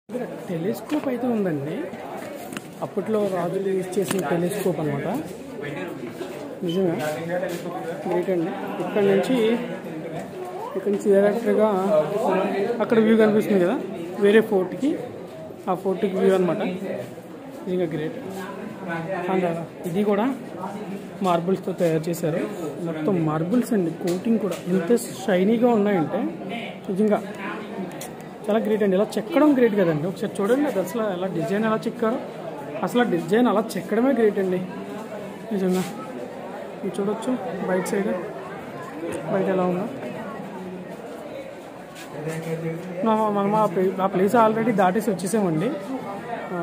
ఇక్కడ టెలిస్కోప్ అయితే ఉందండి అప్పట్లో రాజులు యూజ్ చేసిన టెలిస్కోప్ అనమాట నిజంగా గ్రేట్ అండి ఇక్కడ నుంచి ఇక్కడ నుంచి డైరెక్ట్గా అక్కడ వ్యూ కనిపిస్తుంది కదా వేరే ఫోర్ట్కి ఆ ఫోర్ట్కి వ్యూ అనమాట నిజంగా గ్రేట్ అండ్ ఇది కూడా మార్బుల్స్తో తయారు చేశారు మొత్తం మార్బుల్స్ అండి కోటింగ్ కూడా ఎంత షైనీగా ఉన్నాయంటే నిజంగా చాలా గ్రేట్ అండి ఇలా చెక్కడం గ్రేట్ కదండి ఒకసారి చూడండి అది అసలు ఎలా డిజైన్ ఎలా చెక్కారో అసలు ఆ డిజైన్ అలా చెక్కడమే గ్రేట్ అండి నిజంగా మీరు చూడొచ్చు బయట సైడ్ బయట ఎలా ఉందో మా- మనం ఆ ప్లే- ఆ ప్లేస్ ఆల్రెడీ దాటేసి వచ్చేసామండి ఆ,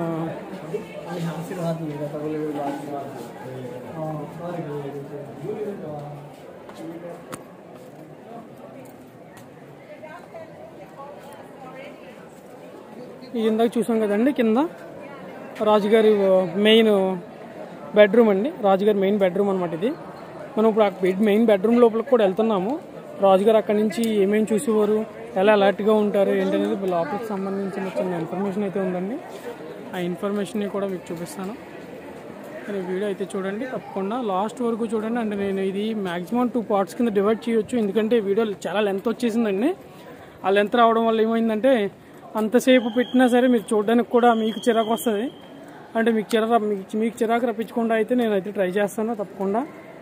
ఇది ఇందాక చూసాం కదండి కింద రాజుగారి మెయిన్ బెడ్రూమ్ అండి రాజుగారి మెయిన్ బెడ్రూమ్ అనమాట ఇది మనం ఇప్పుడు ఆ బెడ్ మెయిన్ బెడ్రూమ్ లోపలికి కూడా వెళ్తున్నాము రాజుగారు అక్కడి నుంచి ఏమేమి చూసేవారు ఎలా అలర్ట్గా ఉంటారు ఏంటనేది లోపలికి సంబంధించిన చిన్న ఇన్ఫర్మేషన్ అయితే ఉందండి ఆ ఇన్ఫర్మేషన్ని కూడా మీకు చూపిస్తాను కానీ వీడియో అయితే చూడండి తప్పకుండా లాస్ట్ వరకు చూడండి అంటే నేను ఇది మ్యాక్సిమం టూ పార్ట్స్ కింద డివైడ్ చేయొచ్చు ఎందుకంటే వీడియో చాలా లెంత్ వచ్చేసిందండి ఆ లెంత్ రావడం వల్ల ఏమైందంటే అంతసేపు పెట్టినా సరే మీరు చూడడానికి కూడా మీకు చిరాకు వస్తుంది అంటే మీకు చిరా మీకు మీకు చిరాకు రప్పించకుండా అయితే నేను అయితే ట్రై చేస్తాను తప్పకుండా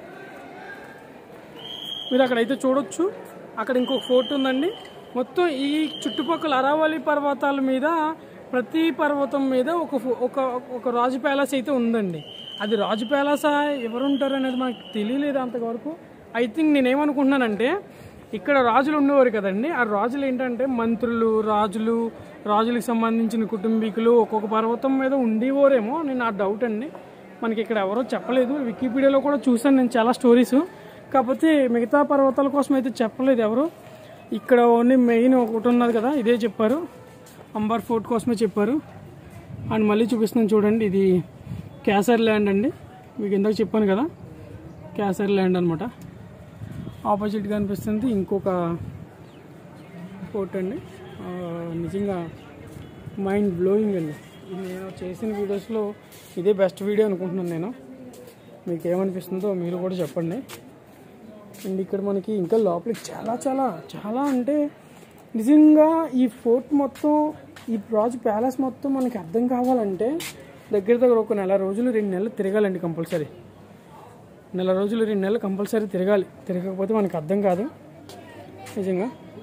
మీరు అక్కడైతే చూడొచ్చు అక్కడ ఇంకొక ఫోర్ట్ ఉందండి మొత్తం ఈ చుట్టుపక్కల అరావళి పర్వతాల మీద ప్రతి పర్వతం మీద ఒక ఫో- ఒక ఒక రాజు ప్యాలెస్ అయితే ఉందండి అది రాజు ప్యాలెసా ఎవరు ఉంటారు అనేది మనకు తెలియలేదు అంతవరకు ఐ థింక్ నేనేమనుకుంటున్నానంటే ఇక్కడ రాజులు ఉండేవారు కదండి ఆ రాజులు ఏంటంటే మంత్రులు రాజులు రాజులకు సంబంధించిన కుటుంబీకులు ఒక్కొక్క పర్వతం మీద ఉండేవారేమో నేను నా డౌట్ అండి మనకి ఇక్కడ ఎవరో చెప్పలేదు వికీపీడియాలో కూడా చూసాను నేను చాలా స్టోరీస్ కాకపోతే మిగతా పర్వతాల కోసం అయితే చెప్పలేదు ఎవరు ఇక్కడ ఓన్లీ మెయిన్ ఒకటి ఉన్నది కదా ఇదే చెప్పారు అంబర్ ఫోర్ట్ కోసమే చెప్పారు అండ్ మళ్ళీ చూపిస్తున్నాను చూడండి ఇది క్యాసర్ ల్యాండ్ అండి మీకు ఇందాక చెప్పాను కదా క్యాసర్ ల్యాండ్ అనమాట ఆపోజిట్గా అనిపిస్తుంది ఇంకొక ఫోర్ట్ అండి ఆ, నిజంగా మైండ్ బ్లోయింగ్ అండి ఇది నేను చేసిన వీడియోస్లో ఇదే బెస్ట్ వీడియో అనుకుంటున్నాను నేను మీకు ఏమనిపిస్తుందో మీరు కూడా చెప్పండి అండ్ ఇక్కడ మనకి ఇంకా లోపలికి చాలా చాలా చాలా అంటే నిజంగా ఈ ఫోర్ట్ మొత్తం ఈ రాజు ప్యాలెస్ మొత్తం మనకి అర్థం కావాలంటే దగ్గర దగ్గర ఒక నెల రోజులు రెండు నెలలు తిరగాలండి కంపల్సరీ నెల రోజులు రెండు నెలలు కంపల్సరీ తిరగాలి తిరగకపోతే మనకి అర్థం కాదు నిజంగా